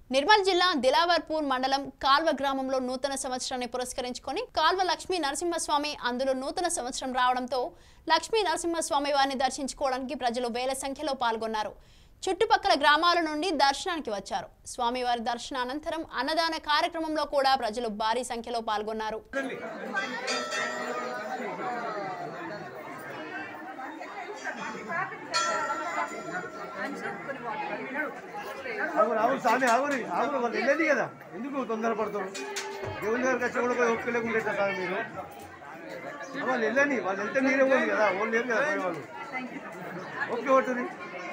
నిర్మల్ జిల్లా దిలావర్పూర్ మండలం కాల్వ గ్రామంలో నూతన సంవత్సరాన్ని పురస్కరించుకొని కాల్వ లక్ష్మీ నరసింహస్వామి అందులో నూతన సంవత్సరం రావడంతో లక్ష్మీ నరసింహస్వామి వారిని దర్శించుకోవడానికి ప్రజలు వేల సంఖ్యలో పాల్గొన్నారు చుట్టుపక్కల గ్రామాల నుండి దర్శనానికి వచ్చారు స్వామివారి దర్శనానంతరం అన్నదాన కార్యక్రమంలో కూడా ప్రజలు భారీ సంఖ్యలో పాల్గొన్నారు ఆగురు ఆగురు స్వామి ఆగురి ఆగురు వాళ్ళు వెళ్ళేది కదా ఎందుకు తొందరపడతారు దేవుని దగ్గరికి వచ్చి కూడా పోయి ఒక్క లేకుండా ఎట్లా స్వామి మీరు ఆ, వాళ్ళు వెళ్ళని వాళ్ళు వెళ్తే మీరే పోయింది కదా వాళ్ళు లేరు కదా పోయే వాళ్ళు ఓకే కొట్టురి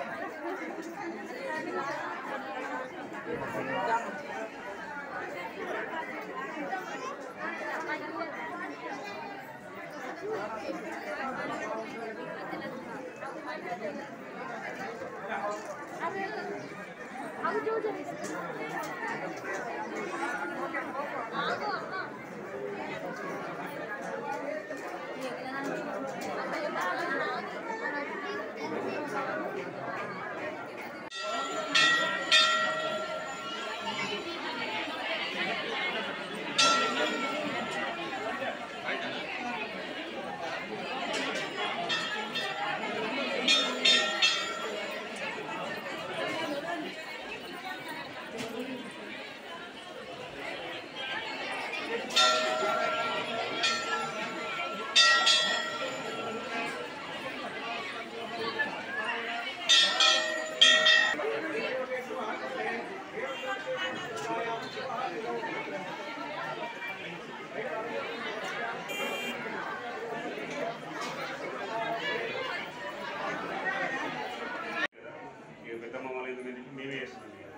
ఇక పెద్దమ్మ వాళ్ళ ఇంటి మీద మేమే చేస్తున్నాం ఇక.